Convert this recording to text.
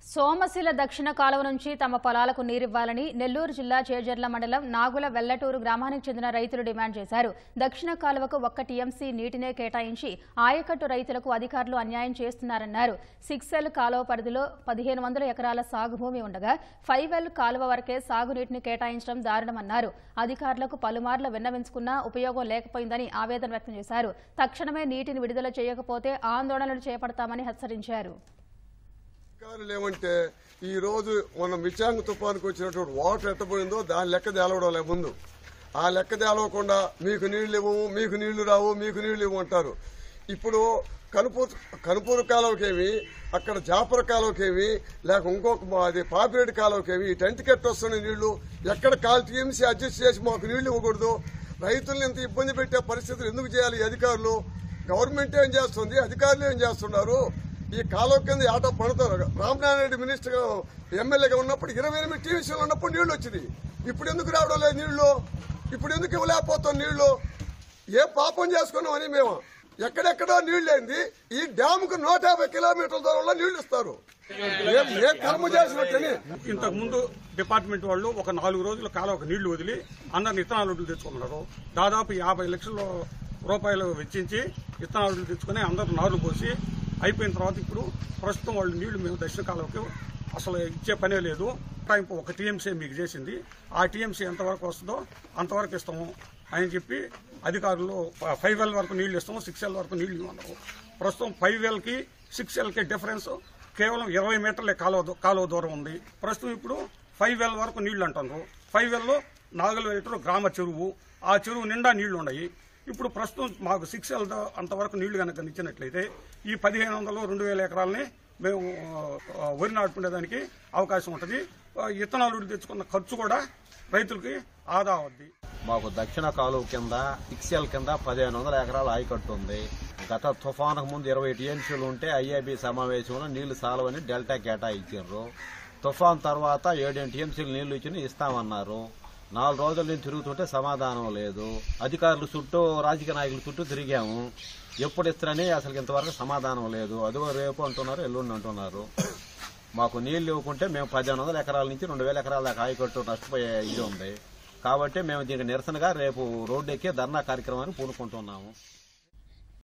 సోమశిల దక్షిణ కాలువ నుంచి తమ పొలాలకు నీరివ్వాలని నెల్లూరు జిల్లా చేజర్ల మండలం నాగుల వెల్లటూరు గ్రామానికి చెందిన రైతులు డిమాండ్ చేశారు దక్షిణ కాలువకు ఒక్క టీఎంసీ నీటినే కేటాయించి ఆయకట్టు రైతులకు అధికారులు అన్యాయం చేస్తున్నారన్నారు సిక్స్ ఎల్ కాలువ పరిధిలో పదిహేను వందల ఎకరాల సాగు భూమి ఉండగా ఫైవ్ ఎల్ కాలువ వరకే సాగునీటిని కేటాయించడం దారుణమన్నారు అధికారులకు పలుమార్లు విన్నవించుకున్నా ఉపయోగం లేకపోయిందని ఆవేదన వ్యక్తం చేశారు తక్షణమే నీటిని విడుదల చేయకపోతే ఆందోళనలు చేపడతామని హెచ్చరించారు అధికారులు ఏమంటే ఈ రోజు మన మిచాంగ్ తుఫానుకు వచ్చినటువంటి వాటర్ ఎట్టబోయిందో దాని లెక్క తేలవడం లే ముందు ఆ లెక్క తేలవకుండా మీకు నీళ్లు ఇవ్వము మీకు నీళ్లు రావు మీకు నీళ్లు ఇవ్వము అంటారు ఇప్పుడు కనుపూరు కనుపూరు కాలువకేమి అక్కడ జాపర కాలువకేమి లేక ఇంకొక మా- అది పాపిరెడ్డి కాలువకేమి ఈ టెంట్ కెట్ వస్తున్న నీళ్లు ఎక్కడ కాలు టీఎంసీ అడ్జస్ట్ చేసి మాకు నీళ్లు ఇవ్వకూడదు రైతుల్ని ఇంత ఇబ్బంది పెట్టే పరిస్థితులు ఎందుకు చేయాలి ఈ అధికారులు గవర్నమెంట్ ఏం చేస్తుంది అధికారులు ఏం చేస్తున్నారు ఈ కాలువ కింద ఆటో పడతారు రామనారాయణ రెడ్డి మినిస్టర్ ఎమ్మెల్యేగా ఉన్నప్పుడు ఇరవై ఎనిమిది టీవీసీలు ఉన్నప్పుడు నీళ్లు వచ్చింది ఇప్పుడు ఎందుకు రావడం లేదు నీళ్లు ఇప్పుడు ఎందుకు ఇవ్వలేకపోతాం నీళ్లు ఏ పాపం చేసుకున్నామని మేము ఎక్కడెక్కడో నీళ్లు అయింది ఈ డ్యామ్ కు నూట యాభై కిలోమీటర్ల దూరంలో నీళ్లు ఇస్తారు ఏ- ఏ కర్మ చేసినట్టని ఇంతకు ముందు డిపార్ట్మెంట్ వాళ్ళు ఒక నాలుగు రోజుల కాలం ఒక నీళ్లు వదిలి అందరిని ఇత్తనాలు తెచ్చుకున్నారు దాదాపు యాభై లక్షల రూపాయలు వెచ్చించి ఇత్తనాలు తెచ్చుకుని అందరూ నారు పోసి అయిపోయిన తర్వాత ఇప్పుడు ప్రస్తుతం వాళ్ళు నీళ్లు మేము దక్షిణ కాలంకి అసలు ఇచ్చే పనే లేదు టైం ఒక టీఎంసీ మీకు చేసింది ఆ టీఎంసీ ఎంతవరకు వస్తుందో అంతవరకు ఇస్తాము అని చెప్పి అధికారులు ఫైవ్ ఎల్ వరకు నీళ్లు ఇస్తాము సిక్స్ ఎల్ వరకు నీళ్లు ఇవ్వన్నారు ప్రస్తుతం ఫైవ్ ఎల్కి సిక్స్ ఎల్కి డిఫరెన్స్ కేవలం ఇరవై మీటర్లే కాలువ దూ- కాలువ దూరం ఉంది ప్రస్తుతం ఇప్పుడు ఫైవ్ ఎల్ వరకు నీళ్లు అంటున్నారు ఫైవ్ ఎల్లో నాగలవేటూరు గ్రామ చెరువు ఆ చెరువు నిండా నీళ్లు ఉన్నాయి ఇప్పుడు ప్రస్తుతం మాకు సిక్స్ ఎల్ దా- అంతవరకు నీళ్లు కనుక ఇచ్చినట్లయితే ఈ పదిహేను వందలు రెండు వేల ఎకరాలని మేము ఆ, వరి నాటుకునేదానికి అవకాశం ఉంటుంది ఆ, ఇత్తనాలు తెచ్చుకున్న ఖర్చు కూడా రైతులకి ఆదా అవుద్ది మాకు దక్షిణ కాలువ కింద ఇక్సెల్ కింద పదిహేను వందల ఎకరాల ఆయకట్టు ఉంది గత తుఫానుకు ముందు ఇరవై టీఎంసీలు ఉంటే ఐఐబి సమావేశంలో నీళ్లు సాలవని డెల్టా కేటాయించారు తుఫాన్ తర్వాత ఏడేడు టీఎంసీలు నీళ్లు ఇచ్చి ఇస్తామన్నారు నాలుగు రోజుల నుంచి తిరుగుతుంటే సమాధానం లేదు అధికారులు చుట్టూ రాజకీయ నాయకుల చుట్టూ తిరిగాము ఎప్పుడు ఇస్తారని అసలు ఇంతవరకు సమాధానం లేదు అదిగో రేపు అంటున్నారు ఎల్లుండి అంటున్నారు మాకు నీళ్లు ఇవ్వకుంటే మేము పదిహేను వందల ఎకరాల నుంచి రెండు వేల ఎకరాల దాకా ఆయకట్టు నష్టపోయే ఇది ఉంది కాబట్టి మేము దీనికి నిరసనగా రేపు రోడ్డు ఎక్కి ధర్నా కార్యక్రమాన్ని పూనుకుంటున్నాము